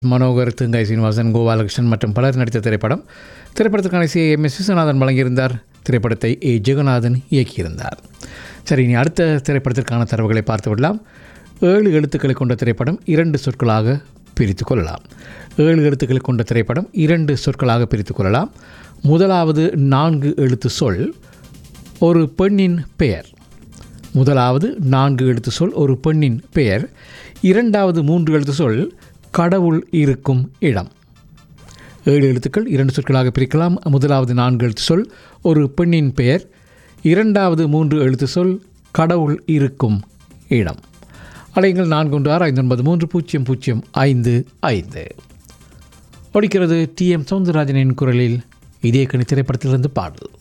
மனோகர் திருங்காய் சீனிவாசன் கோபாலகிருஷ்ணன் மற்றும் பலர் நடித்த திரைப்படம் திரைப்படத்திற்கான இசையை எம் எஸ் விஸ்வநாதன் வழங்கியிருந்தார் திரைப்படத்தை ஏ ஜெகநாதன் இயக்கியிருந்தார் சரி இனி அடுத்த திரைப்படத்திற்கான தரவுகளை பார்த்து விடலாம் ஏழு எழுத்துக்களை கொண்ட திரைப்படம் இரண்டு சொற்களாக பிரித்து கொள்ளலாம் ஏழு எழுத்துக்களை கொண்ட திரைப்படம் இரண்டு சொற்களாக பிரித்து கொள்ளலாம் முதலாவது நான்கு எழுத்து சொல் ஒரு பெண்ணின் பெயர் முதலாவது நான்கு எழுத்து சொல் ஒரு பெண்ணின் பெயர் இரண்டாவது மூன்று எழுத்து சொல் கடவுள் இருக்கும் இடம் ஏழு எழுத்துக்கள் இரண்டு சொற்களாக பிரிக்கலாம் முதலாவது நான்கு எழுத்து சொல் ஒரு பெண்ணின் பெயர் இரண்டாவது மூன்று எழுத்து சொல் கடவுள் இருக்கும் இடம் அலைங்கள் நான்கு ஒன்று ஆறு ஐந்து ஒன்பது மூன்று பூஜ்ஜியம் பூஜ்ஜியம் ஐந்து ஐந்து ஒடிக்கிறது டி எம் சவுந்தரராஜனின் குரலில் இதே கணி திரைப்படத்திலிருந்து பாடல்